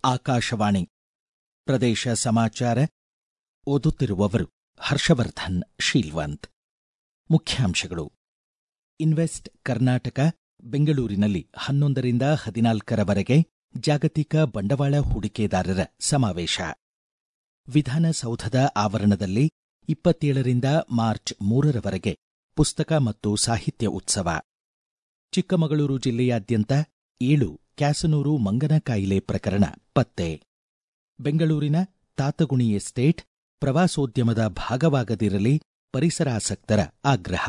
ಆಕಾಶವಾಣಿ ಪ್ರದೇಶ ಸಮಾಚಾರ ಓದುತ್ತಿರುವವರು ಹರ್ಷವರ್ಧನ್ ಶೀಲ್ವಂತ್ ಮುಖ್ಯಾಂಶಗಳು ಇನ್ವೆಸ್ಟ್ ಕರ್ನಾಟಕ ಬೆಂಗಳೂರಿನಲ್ಲಿ ಹನ್ನೊಂದರಿಂದ ಹದಿನಾಲ್ಕರವರೆಗೆ ಜಾಗತಿಕ ಬಂಡವಾಳ ಹೂಡಿಕೆದಾರರ ಸಮಾವೇಶ ವಿಧಾನಸೌಧದ ಆವರಣದಲ್ಲಿ ಇಪ್ಪತ್ತೇಳರಿಂದ ಮಾರ್ಚ್ ಮೂರರವರೆಗೆ ಪುಸ್ತಕ ಮತ್ತು ಸಾಹಿತ್ಯ ಉತ್ಸವ ಚಿಕ್ಕಮಗಳೂರು ಜಿಲ್ಲೆಯಾದ್ಯಂತ ಏಳು ಕ್ಯಾಸನೂರು ಮಂಗನ ಕಾಯಿಲೆ ಪ್ರಕರಣ ಪತ್ತೆ ಬೆಂಗಳೂರಿನ ತಾತಗುಣಿ ಎಸ್ಟೇಟ್ ಪ್ರವಾಸೋದ್ಯಮದ ಭಾಗವಾಗದಿರಲಿ ಪರಿಸರಾಸಕ್ತರ ಆಗ್ರಹ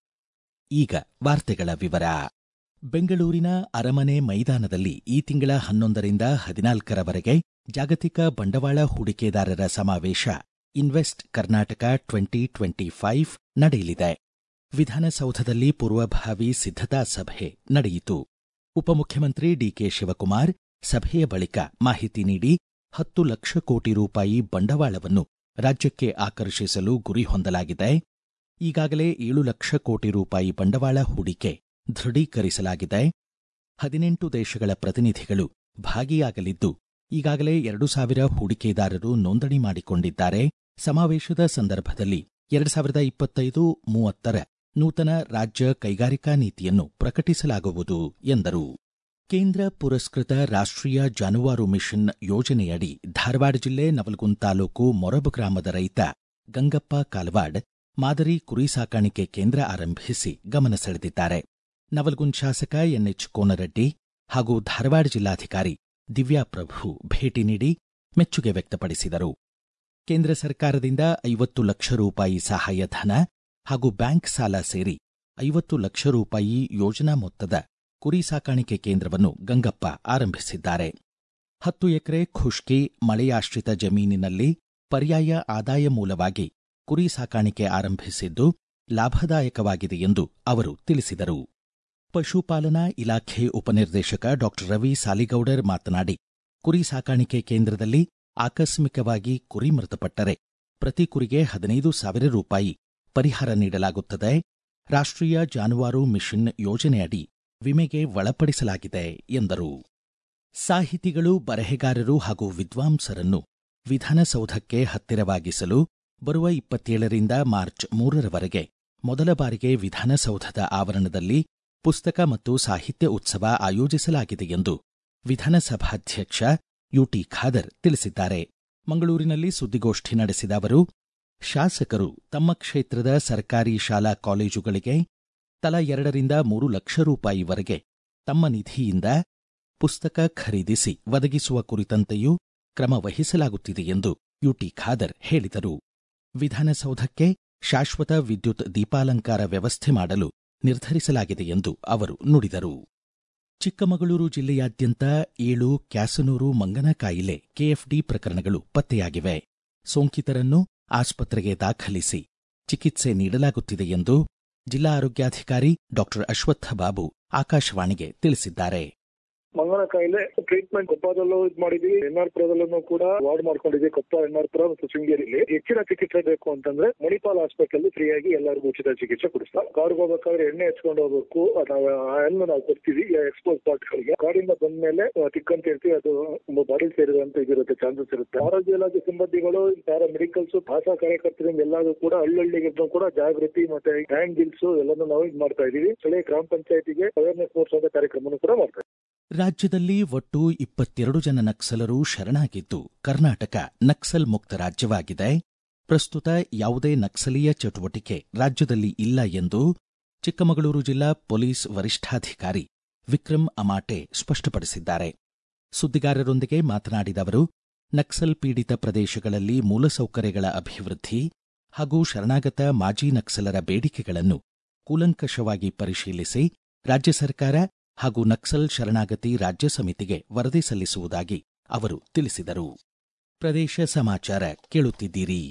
ಈಗ ವಾರ್ತೆಗಳ ವಿವರ ಬೆಂಗಳೂರಿನ ಅರಮನೆ ಮೈದಾನದಲ್ಲಿ ಈ ತಿಂಗಳ ಹನ್ನೊಂದರಿಂದ ಹದಿನಾಲ್ಕರವರೆಗೆ ಜಾಗತಿಕ ಬಂಡವಾಳ ಹೂಡಿಕೆದಾರರ ಸಮಾವೇಶ invest Karnataka twenty twenty five ನಡೆಯಲಿದೆ ವಿಧಾನಸೌಧದಲ್ಲಿ ಪೂರ್ವಭಾವಿ ಸಿದ್ಧತಾ ಸಭೆ ನಡೆಯಿತು ಉಪಮುಖ್ಯಮಂತ್ರಿ ಡಿಕೆ ಶಿವಕುಮಾರ್ ಸಭೆಯ ಬಳಿಕ ಮಾಹಿತಿ ನೀಡಿ ಹತ್ತು ಲಕ್ಷ ಕೋಟಿ ರೂಪಾಯಿ ಬಂಡವಾಳವನ್ನು ರಾಜ್ಯಕ್ಕೆ ಆಕರ್ಷಿಸಲು ಗುರಿ ಹೊಂದಲಾಗಿದೆ ಈಗಾಗಲೇ ಏಳು ಲಕ್ಷ ಕೋಟಿ ರೂಪಾಯಿ ಬಂಡವಾಳ ಹೂಡಿಕೆ ದೃಢೀಕರಿಸಲಾಗಿದೆ ಹದಿನೆಂಟು ದೇಶಗಳ ಪ್ರತಿನಿಧಿಗಳು ಭಾಗಿಯಾಗಲಿದ್ದು ಈಗಾಗಲೇ ಎರಡು ಸಾವಿರ ಹೂಡಿಕೆದಾರರು ನೋಂದಣಿ ಮಾಡಿಕೊಂಡಿದ್ದಾರೆ ಸಮಾವೇಶದ ಸಂದರ್ಭದಲ್ಲಿ ಎರಡು ಸಾವಿರದ ಇಪ್ಪತ್ತೈದು ಮೂವತ್ತರ ನೂತನ ರಾಜ್ಯ ಕೈಗಾರಿಕಾ ನೀತಿಯನ್ನು ಪ್ರಕಟಿಸಲಾಗುವುದು ಎಂದರು ಕೇಂದ್ರ ಪುರಸ್ಕೃತ ರಾಷ್ಟ್ರೀಯ ಜಾನುವಾರು ಮಿಷನ್ ಯೋಜನೆಯಡಿ ಧಾರವಾಡ ಜಿಲ್ಲೆ ನವಲಗುಂದ ತಾಲೂಕು ಮೊರಬ ಗ್ರಾಮದ ರೈತ ಗಂಗಪ್ಪ ಕಾಲವಾಡ್ ಮಾದರಿ ಕುರಿ ಸಾಕಾಣಿಕೆ ಕೇಂದ್ರ ಆರಂಭಿಸಿ ಗಮನ ಸೆಳೆದಿದ್ದಾರೆ ನವಲಗುಂದ ಶಾಸಕ ಎನ್ಎಚ್ ಕೋನರೆಡ್ಡಿ ಹಾಗೂ ಧಾರವಾಡ ಜಿಲ್ಲಾಧಿಕಾರಿ ದಿವ್ಯಾಪ್ರಭು ಭೇಟಿ ನೀಡಿ ಮೆಚ್ಚುಗೆ ವ್ಯಕ್ತಪಡಿಸಿದರು ಕೇಂದ್ರ ಸರ್ಕಾರದಿಂದ ಐವತ್ತು ಲಕ್ಷ ರೂಪಾಯಿ ಸಹಾಯಧನ ಹಾಗೂ ಬ್ಯಾಂಕ್ ಸಾಲ ಸೇರಿ ಐವತ್ತು ಲಕ್ಷ ರೂಪಾಯಿ ಯೋಜನಾ ಮೊತ್ತದ ಕುರಿ ಸಾಕಾಣಿಕೆ ಕೇಂದ್ರವನ್ನು ಗಂಗಪ್ಪ ಆರಂಭಿಸಿದ್ದಾರೆ ಹತ್ತು ಎಕರೆ ಖುಷ್ಕಿ ಮಳೆಯಾಶ್ರಿತ ಜಮೀನಿನಲ್ಲಿ ಪರ್ಯಾಯ ಆದಾಯ ಮೂಲವಾಗಿ ಕುರಿ ಸಾಕಾಣಿಕೆ ಆರಂಭಿಸಿದ್ದು ಲಾಭದಾಯಕವಾಗಿದೆ ಎಂದು ಅವರು ತಿಳಿಸಿದರು ಪಶುಪಾಲನಾ ಇಲಾಖೆ ಉಪನಿರ್ದೇಶಕ ಡಾ ರವಿ ಸಾಲಿಗೌಡರ್ ಮಾತನಾಡಿ ಕುರಿ ಸಾಕಾಣಿಕೆ ಕೇಂದ್ರದಲ್ಲಿ ಆಕಸ್ಮಿಕವಾಗಿ ಕುರಿ ಮೃತಪಟ್ಟರೆ ಪ್ರತಿ ಕುರಿಗೆ ಹದಿನೈದು ಸಾವಿರ ರೂಪಾಯಿ ಪರಿಹಾರ ನೀಡಲಾಗುತ್ತದೆ ರಾಷ್ಟ್ರೀಯ ಜಾನುವಾರು ಮಿಷನ್ ಯೋಜನೆಯಡಿ ವಿಮೆಗೆ ಒಳಪಡಿಸಲಾಗಿದೆ ಎಂದರು ಸಾಹಿತಿಗಳು ಬರೆಹಗಾರರು ಹಾಗೂ ವಿದ್ವಾಂಸರನ್ನು ವಿಧಾನಸೌಧಕ್ಕೆ ಹತ್ತಿರವಾಗಿಸಲು ಬರುವ ಇಪ್ಪತ್ತೇಳರಿಂದ ಮಾರ್ಚ್ ಮೂರರವರೆಗೆ ಮೊದಲ ಬಾರಿಗೆ ವಿಧಾನಸೌಧದ ಆವರಣದಲ್ಲಿ ಪುಸ್ತಕ ಮತ್ತು ಸಾಹಿತ್ಯ ಉತ್ಸವ ಆಯೋಜಿಸಲಾಗಿದೆ ಎಂದು ವಿಧಾನಸಭಾಧ್ಯಕ್ಷ ಯುಟಿ ಖಾದರ್ ತಿಳಿಸಿದ್ದಾರೆ ಮಂಗಳೂರಿನಲ್ಲಿ ಸುದ್ದಿಗೋಷ್ಠಿ ನಡೆಸಿದ ಅವರು ಶಾಸಕರು ತಮ್ಮ ಕ್ಷೇತ್ರದ ಸರ್ಕಾರಿ ಶಾಲಾ ಕಾಲೇಜುಗಳಿಗೆ ತಲಾ ಎರಡರಿಂದ ಮೂರು ಲಕ್ಷ ರೂಪಾಯಿವರೆಗೆ ತಮ್ಮ ನಿಧಿಯಿಂದ ಪುಸ್ತಕ ಖರೀದಿಸಿ ಒದಗಿಸುವ ಕುರಿತಂತೆಯೂ ಕ್ರಮ ವಹಿಸಲಾಗುತ್ತಿದೆ ಎಂದು ಯುಟಿ ಖಾದರ್ ಹೇಳಿದರು ವಿಧಾನಸೌಧಕ್ಕೆ ಶಾಶ್ವತ ವಿದ್ಯುತ್ ದೀಪಾಲಂಕಾರ ವ್ಯವಸ್ಥೆ ಮಾಡಲು ನಿರ್ಧರಿಸಲಾಗಿದೆ ಎಂದು ಅವರು ನುಡಿದರು ಚಿಕ್ಕಮಗಳೂರು ಜಿಲ್ಲೆಯಾದ್ಯಂತ ಏಳು ಕ್ಯಾಸನೂರು ಮಂಗನ ಕಾಯಿಲೆ ಕೆಎಫ್ಡಿ ಪ್ರಕರಣಗಳು ಪತ್ತೆಯಾಗಿವೆ ಸೋಂಕಿತರನ್ನು ಆಸ್ಪತ್ರೆಗೆ ದಾಖಲಿಸಿ ಚಿಕಿತ್ಸೆ ನೀಡಲಾಗುತ್ತಿದೆ ಎಂದು ಜಿಲ್ಲಾ ಆರೋಗ್ಯಾಧಿಕಾರಿ ಡಾ ಅಶ್ವತ್ಥ ಬಾಬು ಆಕಾಶವಾಣಿಗೆ ತಿಳಿಸಿದ್ದಾರೆ ಮಂಗನ ಕಾಯಿಲೆ ಟ್ರೀಟ್ಮೆಂಟ್ ಕೊಪ್ಪದಲ್ಲೂ ಇದು ಮಾಡಿದ್ವಿ ಎನ್ ಆರ್ ಪುರದಲ್ಲೂ ಕೂಡ ವಾರ್ಡ್ ಮಾಡ್ಕೊಂಡಿದ್ವಿ ಕೊಪ್ಪ ಎನ್ ಆರ್ ಪುರ ಮತ್ತು ಶೃಂಗೇರಿಯಲ್ಲಿ ಹೆಚ್ಚಿನ ಚಿಕಿತ್ಸೆ ಬೇಕು ಅಂತಂದ್ರೆ ಮಣಿಪಾಲ್ ಹಾಸ್ಪಿಟಲ್ ಫ್ರೀ ಆಗಿ ಎಲ್ಲರಿಗೂ ಉಚಿತ ಚಿಕಿತ್ಸೆ ಕೊಡಿಸ್ತಾ ಕಾರ್ಗೆ ಹೋಗ್ಬೇಕಾದ್ರೆ ಎಣ್ಣೆ ಹಚ್ಕೊಂಡು ಹೋಗ್ಬೇಕು ನಾವು ಆ ಎಣ್ಣೆ ನಾವು ಕೊಡ್ತೀವಿ ಎಕ್ಸ್ಪೋಸ್ ಪಾರ್ಟ್ ಗಳಿಗೆ ಕಾಡಿಂದ ಬಂದ ಮೇಲೆ ತಿಕ್ಕಂತ ಇರ್ತೀವಿ ಅದು ಬಾಡಿ ಸೇರಿದಂತ ಇದಿರುತ್ತೆ ಚಾನ್ಸಸ್ ಇರುತ್ತೆ ಆರೋಗ್ಯ ಇಲಾಖೆ ಸಿಬ್ಬಂದಿಗಳು ಪ್ಯಾರಾ ಮೆಡಿಕಲ್ಸ್ ಆಶಾ ಕಾರ್ಯಕರ್ತರಿಂದ ಎಲ್ಲರೂ ಕೂಡ ಹಳ್ಳಿಗೆ ಕೂಡ ಜಾಗೃತಿ ಮತ್ತೆ ಹ್ಯಾಂಡ್ ಬಿಲ್ಸ್ ಎಲ್ಲಾನು ನಾವು ಇದು ಮಾಡ್ತಾ ಇದೀವಿ ಸ್ಥಳೀಯ ಗ್ರಾಮ ಪಂಚಾಯತಿಗೆ ಅವೇರ್ನೆಸ್ ಮೂಡಿಸುವಂತ ಕಾರ್ಯಕ್ರಮವನ್ನು ಕೂಡ ಮಾಡ್ತಾ ರಾಜ್ಯದಲ್ಲಿ ಒಟ್ಟು ಇಪ್ಪತ್ತೆರಡು ಜನ ನಕ್ಸಲರು ಶರಣಾಗಿದ್ದು ಕರ್ನಾಟಕ ನಕ್ಸಲ್ ಮುಕ್ತ ರಾಜ್ಯವಾಗಿದೆ ಪ್ರಸ್ತುತ ಯಾವುದೇ ನಕ್ಸಲೀಯ ಚಟುವಟಿಕೆ ರಾಜ್ಯದಲ್ಲಿ ಇಲ್ಲ ಎಂದು ಚಿಕ್ಕಮಗಳೂರು ಜಿಲ್ಲಾ ಪೊಲೀಸ್ ವರಿಷ್ಠಾಧಿಕಾರಿ ವಿಕ್ರಮ್ ಅಮಾಟೆ ಸ್ಪಷ್ಟಪಡಿಸಿದ್ದಾರೆ ಸುದ್ದಿಗಾರರೊಂದಿಗೆ ಮಾತನಾಡಿದ ಅವರು ನಕ್ಸಲ್ ಪೀಡಿತ ಪ್ರದೇಶಗಳಲ್ಲಿ ಮೂಲಸೌಕರ್ಯಗಳ ಅಭಿವೃದ್ಧಿ ಹಾಗೂ ಶರಣಾಗತ ಮಾಜಿ ನಕ್ಸಲರ ಬೇಡಿಕೆಗಳನ್ನು ಕೂಲಂಕಷವಾಗಿ ಪರಿಶೀಲಿಸಿ ರಾಜ್ಯ ಸರ್ಕಾರ ಹಾಗೂ ನಕ್ಸಲ್ ಶರಣಾಗತಿ ರಾಜ್ಯ ಸಮಿತಿಗೆ ವರದಿ ಸಲ್ಲಿಸುವುದಾಗಿ ಅವರು ತಿಳಿಸಿದರು ಪ್ರದೇಶ ಸಮಾಚಾರ ಕೇಳುತ್ತಿದ್ದೀರಿ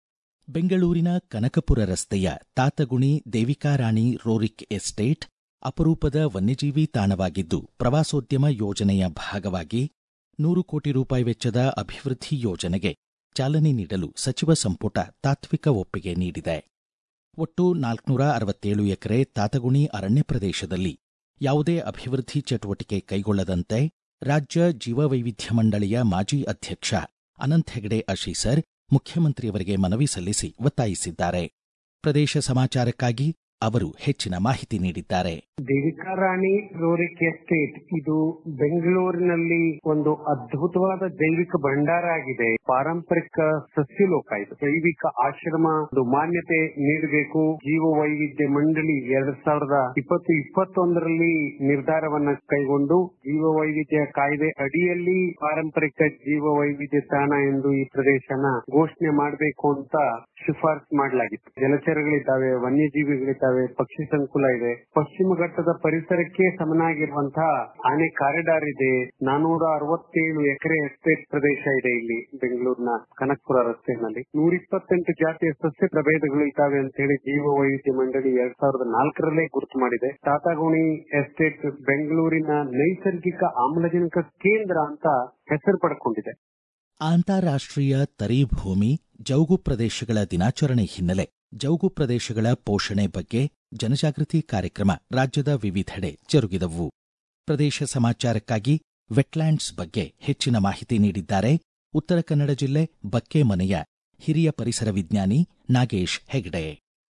ಬೆಂಗಳೂರಿನ ಕನಕಪುರ ರಸ್ತೆಯ ತಾತಗುಣಿ ದೇವಿಕಾರಾಣಿ ರೋರಿಕ್ ಎಸ್ಟೇಟ್ ಅಪರೂಪದ ವನ್ಯಜೀವಿ ತಾಣವಾಗಿದ್ದು ಪ್ರವಾಸೋದ್ಯಮ ಯೋಜನೆಯ ಭಾಗವಾಗಿ ನೂರು ಕೋಟಿ ರೂಪಾಯಿ ವೆಚ್ಚದ ಅಭಿವೃದ್ಧಿ ಯೋಜನೆಗೆ ಚಾಲನೆ ನೀಡಲು ಸಚಿವ ಸಂಪುಟ ತಾತ್ವಿಕ ಒಪ್ಪಿಗೆ ನೀಡಿದೆ ಒಟ್ಟು ನಾಲ್ಕುನೂರ ಅರವತ್ತೇಳು ಎಕರೆ ತಾತಗುಣಿ ಅರಣ್ಯ ಪ್ರದೇಶದಲ್ಲಿ ಯಾವುದೇ ಅಭಿವೃದ್ಧಿ ಚಟುವಟಿಕೆ ಕೈಗೊಳ್ಳದಂತೆ ರಾಜ್ಯ ಜೀವವೈವಿಧ್ಯ ಮಂಡಳಿಯ ಮಾಜಿ ಅಧ್ಯಕ್ಷ ಅನಂತ್ ಹೆಗಡೆ ಅಶೀಸರ್ ಮುಖ್ಯಮಂತ್ರಿಯವರಿಗೆ ಮನವಿ ಸಲ್ಲಿಸಿ ಒತ್ತಾಯಿಸಿದ್ದಾರೆ ಪ್ರದೇಶ ಸಮಾಚಾರಕ್ಕಾಗಿ ಅವರು ಹೆಚ್ಚಿನ ಮಾಹಿತಿ ನೀಡಿದ್ದಾರೆ ದೇವಿಕಾ ರಾಣಿ ರೋರಿಕ್ ಎಸ್ಟೇಟ್ ಇದು ಬೆಂಗಳೂರಿನಲ್ಲಿ ಒಂದು ಅದ್ಭುತವಾದ ಜೈವಿಕ ಭಂಡಾರ ಆಗಿದೆ ಪಾರಂಪರಿಕ ಸಸ್ಯಲೋಕ ಇದು ಜೈವಿಕ ಆಶ್ರಮ ಒಂದು ಮಾನ್ಯತೆ ನೀಡಬೇಕು ಜೀವ ವೈವಿಧ್ಯ ಮಂಡಳಿ ಎರಡ್ ಸಾವಿರದ ಇಪ್ಪತ್ತು ಇಪ್ಪತ್ತೊಂದರಲ್ಲಿ ನಿರ್ಧಾರವನ್ನ ಕೈಗೊಂಡು ಜೀವ ವೈವಿಧ್ಯ ಕಾಯ್ದೆ ಅಡಿಯಲ್ಲಿ ಪಾರಂಪರಿಕ ಜೀವ ವೈವಿಧ್ಯ ತಾಣ ಎಂದು ಈ ಪ್ರದೇಶನ ಘೋಷಣೆ ಮಾಡಬೇಕು ಅಂತ ಶಿಫಾರಸು ಮಾಡಲಾಗಿತ್ತು ಜಲಚರಗಳಿದ್ದಾವೆ ವನ್ಯಜೀವಿಗಳಿದ್ದಾವೆ ಪಕ್ಷಿ ಸಂಕುಲ ಇದೆ ಪಶ್ಚಿಮ ಘಟ್ಟದ ಪರಿಸರಕ್ಕೆ ಸಮನಾಗಿರುವಂತಹ ಆನೆ ಕಾರಿಡಾರ್ ಇದೆ ನಾನೂರ ಅರವತ್ತೇಳು ಎಕರೆ ಎಸ್ಟೇಟ್ ಪ್ರದೇಶ ಇದೆ ಇಲ್ಲಿ ಬೆಂಗಳೂರಿನ ಕನಕಪುರ ರಸ್ತೆಯಲ್ಲಿ ನೂರ ಇಪ್ಪತ್ತೆಂಟು ಜಾತಿಯ ಸಸ್ಯ ಪ್ರಭೇದಗಳು ಇದ್ದಾವೆ ಅಂತ ಹೇಳಿ ಜೀವ ವೈವಿಧ್ಯ ಮಂಡಳಿ ಎರಡ್ ಸಾವಿರದ ನಾಲ್ಕರಲ್ಲೇ ಗುರುತು ಮಾಡಿದೆ ತಾತಾಗುಣಿ ಎಸ್ಟೇಟ್ ಬೆಂಗಳೂರಿನ ನೈಸರ್ಗಿಕ ಆಮ್ಲಜನಕ ಕೇಂದ್ರ ಅಂತ ಹೆಸರು ಪಡ್ಕೊಂಡಿದೆ ಅಂತಾರಾಷ್ಟ್ರೀಯ ತರಿ ಭೂಮಿ ಜೌಗು ಪ್ರದೇಶಗಳ ದಿನಾಚರಣೆ ಹಿನ್ನೆಲೆ ಜೌಗು ಪ್ರದೇಶಗಳ ಪೋಷಣೆ ಬಗ್ಗೆ ಜನಜಾಗೃತಿ ಕಾರ್ಯಕ್ರಮ ರಾಜ್ಯದ ವಿವಿಧೆಡೆ ಜರುಗಿದವು ಪ್ರದೇಶ ಸಮಾಚಾರಕ್ಕಾಗಿ ವೆಟ್ಲ್ಯಾಂಡ್ಸ್ ಬಗ್ಗೆ ಹೆಚ್ಚಿನ ಮಾಹಿತಿ ನೀಡಿದ್ದಾರೆ ಉತ್ತರ ಕನ್ನಡ ಜಿಲ್ಲೆ ಬಕ್ಕೇಮನೆಯ ಹಿರಿಯ ಪರಿಸರ ವಿಜ್ಞಾನಿ ನಾಗೇಶ್ ಹೆಗ್ಡೆ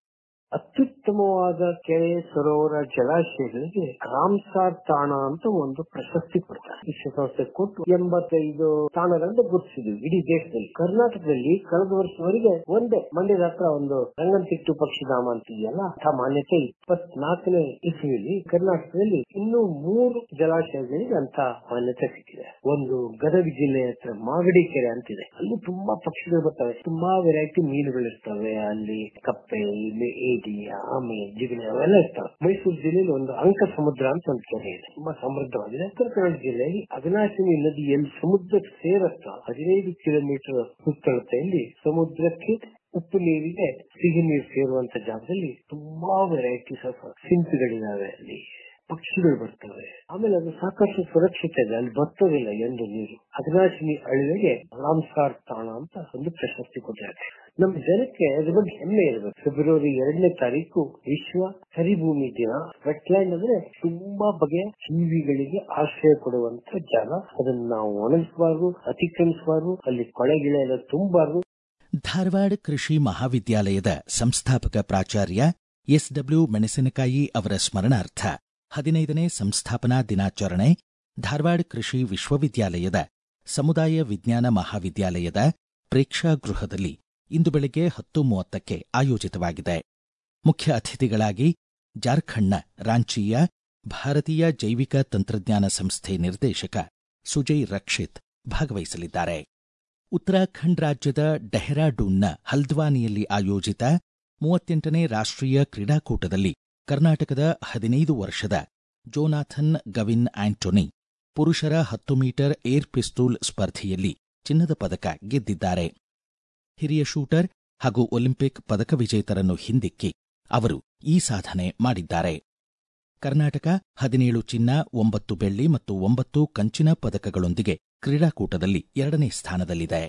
ಅತ್ಯುತ್ತಮವಾದ ಕೆರೆ ಸರೋವರ ಜಲಾಶಯಗಳಿಗೆ ರಾಮ್ಸಾರ್ ತಾಣ ಅಂತ ಒಂದು ಪ್ರಶಸ್ತಿ ಕೊಡ್ತಾರೆ ವಿಶ್ವಸಂಸ್ಥೆ ಕೊಟ್ಟು ಎಂಬತ್ತೈದು ತಾಣಗಳನ್ನು ಗುರುತಿಸಿದ್ವಿ ಇಡೀ ದೇಶದಲ್ಲಿ ಕರ್ನಾಟಕದಲ್ಲಿ ಕಳೆದ ವರ್ಷವರೆಗೆ ಒಂದೇ ಮಂಡ್ಯದ ಹತ್ರ ಒಂದು ರಂಗನತಿಟ್ಟು ಪಕ್ಷಿಧಾಮ ಅಂತ ಇದೆಯಲ್ಲ ಆ ಮಾನ್ಯತೆ ಇಪ್ಪತ್ನಾಲ್ಕನೇ ಇಸ್ವಿಯಲ್ಲಿ ಕರ್ನಾಟಕದಲ್ಲಿ ಇನ್ನೂ ಮೂರು ಜಲಾಶಯಗಳಿಗೆ ಅಂತ ಮಾನ್ಯತೆ ಸಿಕ್ಕಿದೆ ಒಂದು ಗದಗ ಜಿಲ್ಲೆ ಹತ್ರ ಮಾಗಡಿ ಕೆರೆ ಅಂತಿದೆ ಅಲ್ಲಿ ತುಂಬಾ ಪಕ್ಷಿಗಳು ಬರ್ತವೆ ತುಂಬಾ ವೆರೈಟಿ ಮೀನುಗಳಿರ್ತವೆ ಅಲ್ಲಿ ಕಪ್ಪೆ ಇಲ್ಲಿ ಏಡಿ ಆಮೆ ಜಿಗಣೆ ಅವೆಲ್ಲ ಇರ್ತವೆ ಮೈಸೂರು ಜಿಲ್ಲೆಯಲ್ಲಿ ಒಂದು ಅಂಕ ಸಮುದ್ರ ಅಂತ ಒಂದು ಕೆರೆ ಇದೆ ತುಂಬಾ ಸಮೃದ್ಧವಾಗಿದೆ ಉತ್ತರ ಕನ್ನಡ ಜಿಲ್ಲೆಯಲ್ಲಿ ಅವಿನಾಶಿನಿ ನದಿ ಎಲ್ಲಿ ಸಮುದ್ರಕ್ಕೆ ಸೇರತ್ತ ಹದಿನೈದು ಕಿಲೋಮೀಟರ್ ಸುತ್ತಳತೆಯಲ್ಲಿ ಸಮುದ್ರಕ್ಕೆ ಉಪ್ಪು ನೀರಿಗೆ ಸಿಹಿ ನೀರು ಸೇರುವಂತ ಜಾಗದಲ್ಲಿ ತುಂಬಾ ವೆರೈಟೀಸ್ ಆಫ್ ಸಿಂಪಿಗಳಿದಾವೆ ಅಲ್ಲಿ ಪಕ್ಷಿಗಳು ಬರ್ತವೆ ಆಮೇಲೆ ಅದು ಸಾಕಷ್ಟು ಸುರಕ್ಷಿತ ಇದೆ ಅಲ್ಲಿ ಬರ್ತೋದಿಲ್ಲ ಎಂದು ನೀರು ಅವಿನಾಶಿನಿ ಅಳಿವೆಗೆ ರಾಮ್ಸಾರ್ ತಾಣ ಅಂತ ಒಂದು ಪ್ರಶಸ್ತಿ ಕೊಟ್ಟಿದ್ದಾರೆ ನಮ್ಮ ಜನಕ್ಕೆ ಅದ್ರ ಬಗ್ಗೆ ಹೆಮ್ಮೆ ಇರಬೇಕು ಫೆಬ್ರವರಿ ಎರಡನೇ ತಾರೀಕು ವಿಶ್ವ ಹರಿಭೂಮಿ ದಿನ ವೆಟ್ಲ್ಯಾಂಡ್ ಅಂದ್ರೆ ತುಂಬಾ ಬಗೆಯ ಜೀವಿಗಳಿಗೆ ಆಶ್ರಯ ಕೊಡುವಂತ ಜಾಗ ಅದನ್ನ ನಾವು ಒಣಗಿಸಬಾರ್ದು ಅತಿಕ್ರಮಿಸಬಾರ್ದು ಅಲ್ಲಿ ಕೊಳೆಗಿಳೆ ಎಲ್ಲ ತುಂಬಾರ್ದು ಧಾರವಾಡ ಕೃಷಿ ಮಹಾವಿದ್ಯಾಲಯದ ಸಂಸ್ಥಾಪಕ ಪ್ರಾಚಾರ್ಯ ಎಸ್ಡಬ್ಲ್ಯೂ ಮೆಣಸಿನಕಾಯಿ ಅವರ ಸ್ಮರಣಾರ್ಥ ಹದಿನೈದನೇ ಸಂಸ್ಥಾಪನಾ ದಿನಾಚರಣೆ ಧಾರವಾಡ ಕೃಷಿ ವಿಶ್ವವಿದ್ಯಾಲಯದ ಸಮುದಾಯ ವಿಜ್ಞಾನ ಮಹಾವಿದ್ಯಾಲಯದ ಪ್ರೇಕ್ಷಾಗೃಹದಲ್ಲಿ ಇಂದು ಬೆಳಗ್ಗೆ ಹತ್ತು ಮೂವತ್ತಕ್ಕೆ ಆಯೋಜಿತವಾಗಿದೆ ಮುಖ್ಯ ಅತಿಥಿಗಳಾಗಿ ಜಾರ್ಖಂಡ್ನ ರಾಂಚಿಯ ಭಾರತೀಯ ಜೈವಿಕ ತಂತ್ರಜ್ಞಾನ ಸಂಸ್ಥೆ ನಿರ್ದೇಶಕ ಸುಜಯ್ ರಕ್ಷಿತ್ ಭಾಗವಹಿಸಲಿದ್ದಾರೆ ಉತ್ತರಾಖಂಡ್ ರಾಜ್ಯದ ಡೆಹ್ರಾಡೂನ್ನ ಹಲ್ದ್ವಾನಿಯಲ್ಲಿ ಆಯೋಜಿತ ಮೂವತ್ತೆಂಟನೇ ರಾಷ್ಟ್ರೀಯ ಕ್ರೀಡಾಕೂಟದಲ್ಲಿ ಕರ್ನಾಟಕದ ಹದಿನೈದು ವರ್ಷದ ಜೋನಾಥನ್ ಗವಿನ್ ಆಂಟೋನಿ ಪುರುಷರ ಹತ್ತು ಮೀಟರ್ ಏರ್ ಪಿಸ್ತೂಲ್ ಸ್ಪರ್ಧೆಯಲ್ಲಿ ಚಿನ್ನದ ಪದಕ ಗೆದ್ದಿದ್ದಾರೆ ಹಿರಿಯ ಶೂಟರ್ ಹಾಗೂ ಒಲಿಂಪಿಕ್ ಪದಕ ವಿಜೇತರನ್ನು ಹಿಂದಿಕ್ಕಿ ಅವರು ಈ ಸಾಧನೆ ಮಾಡಿದ್ದಾರೆ ಕರ್ನಾಟಕ ಹದಿನೇಳು ಚಿನ್ನ ಒಂಬತ್ತು ಬೆಳ್ಳಿ ಮತ್ತು ಒಂಬತ್ತು ಕಂಚಿನ ಪದಕಗಳೊಂದಿಗೆ ಕ್ರೀಡಾಕೂಟದಲ್ಲಿ ಎರಡನೇ ಸ್ಥಾನದಲ್ಲಿದೆ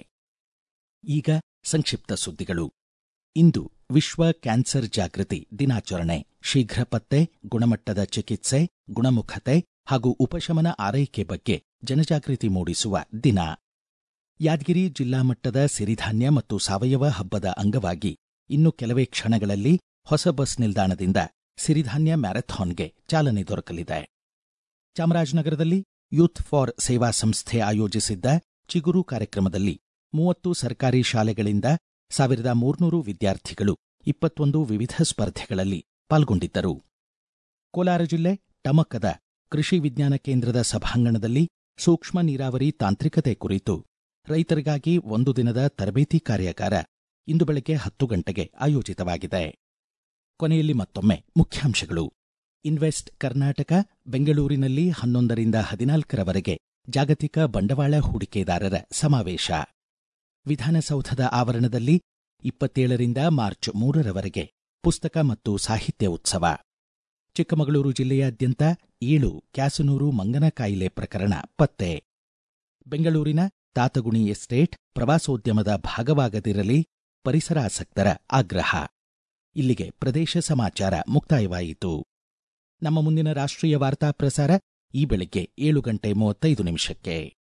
ಈಗ ಸಂಕ್ಷಿಪ್ತ ಸುದ್ದಿಗಳು ಇಂದು ವಿಶ್ವ ಕ್ಯಾನ್ಸರ್ ಜಾಗೃತಿ ದಿನಾಚರಣೆ ಶೀಘ್ರ ಪತ್ತೆ ಗುಣಮಟ್ಟದ ಚಿಕಿತ್ಸೆ ಗುಣಮುಖತೆ ಹಾಗೂ ಉಪಶಮನ ಆರೈಕೆ ಬಗ್ಗೆ ಜನಜಾಗೃತಿ ಮೂಡಿಸುವ ದಿನ ಯಾದಗಿರಿ ಜಿಲ್ಲಾ ಮಟ್ಟದ ಸಿರಿಧಾನ್ಯ ಮತ್ತು ಸಾವಯವ ಹಬ್ಬದ ಅಂಗವಾಗಿ ಇನ್ನು ಕೆಲವೇ ಕ್ಷಣಗಳಲ್ಲಿ ಹೊಸ ಬಸ್ ನಿಲ್ದಾಣದಿಂದ ಸಿರಿಧಾನ್ಯ ಮ್ಯಾರಥಾನ್ಗೆ ಚಾಲನೆ ದೊರಕಲಿದೆ ಚಾಮರಾಜನಗರದಲ್ಲಿ ಯೂತ್ ಫಾರ್ ಸೇವಾ ಸಂಸ್ಥೆ ಆಯೋಜಿಸಿದ್ದ ಚಿಗುರು ಕಾರ್ಯಕ್ರಮದಲ್ಲಿ ಮೂವತ್ತು ಸರ್ಕಾರಿ ಶಾಲೆಗಳಿಂದ ಸಾವಿರದ ಮೂರ್ನೂರು ವಿದ್ಯಾರ್ಥಿಗಳು ಇಪ್ಪತ್ತೊಂದು ವಿವಿಧ ಸ್ಪರ್ಧೆಗಳಲ್ಲಿ ಪಾಲ್ಗೊಂಡಿದ್ದರು ಕೋಲಾರ ಜಿಲ್ಲೆ ಟಮಕದ ಕೃಷಿ ವಿಜ್ಞಾನ ಕೇಂದ್ರದ ಸಭಾಂಗಣದಲ್ಲಿ ಸೂಕ್ಷ್ಮ ನೀರಾವರಿ ತಾಂತ್ರಿಕತೆ ಕುರಿತು ರೈತರಿಗಾಗಿ ಒಂದು ದಿನದ ತರಬೇತಿ ಕಾರ್ಯಾಗಾರ ಇಂದು ಬೆಳಗ್ಗೆ ಹತ್ತು ಗಂಟೆಗೆ ಆಯೋಜಿತವಾಗಿದೆ ಕೊನೆಯಲ್ಲಿ ಮತ್ತೊಮ್ಮೆ ಮುಖ್ಯಾಂಶಗಳು ಇನ್ವೆಸ್ಟ್ ಕರ್ನಾಟಕ ಬೆಂಗಳೂರಿನಲ್ಲಿ ಹನ್ನೊಂದರಿಂದ ಹದಿನಾಲ್ಕರವರೆಗೆ ಜಾಗತಿಕ ಬಂಡವಾಳ ಹೂಡಿಕೆದಾರರ ಸಮಾವೇಶ ವಿಧಾನಸೌಧದ ಆವರಣದಲ್ಲಿ ಇಪ್ಪತ್ತೇಳರಿಂದ ಮಾರ್ಚ್ ಮೂರರವರೆಗೆ ಪುಸ್ತಕ ಮತ್ತು ಸಾಹಿತ್ಯ ಉತ್ಸವ ಚಿಕ್ಕಮಗಳೂರು ಜಿಲ್ಲೆಯಾದ್ಯಂತ ಏಳು ಕ್ಯಾಸನೂರು ಮಂಗನ ಕಾಯಿಲೆ ಪ್ರಕರಣ ಪತ್ತೆ ಬೆಂಗಳೂರಿನ ತಾತಗುಣಿ ಎಸ್ಟೇಟ್ ಪ್ರವಾಸೋದ್ಯಮದ ಭಾಗವಾಗದಿರಲಿ ಪರಿಸರಾಸಕ್ತರ ಆಗ್ರಹ ಇಲ್ಲಿಗೆ ಪ್ರದೇಶ ಸಮಾಚಾರ ಮುಕ್ತಾಯವಾಯಿತು ನಮ್ಮ ಮುಂದಿನ ರಾಷ್ಟ್ರೀಯ ವಾರ್ತಾ ಪ್ರಸಾರ ಈ ಬೆಳಿಗ್ಗೆ ಏಳು ಗಂಟೆ ಮೂವತ್ತೈದು ನಿಮಿಷಕ್ಕೆ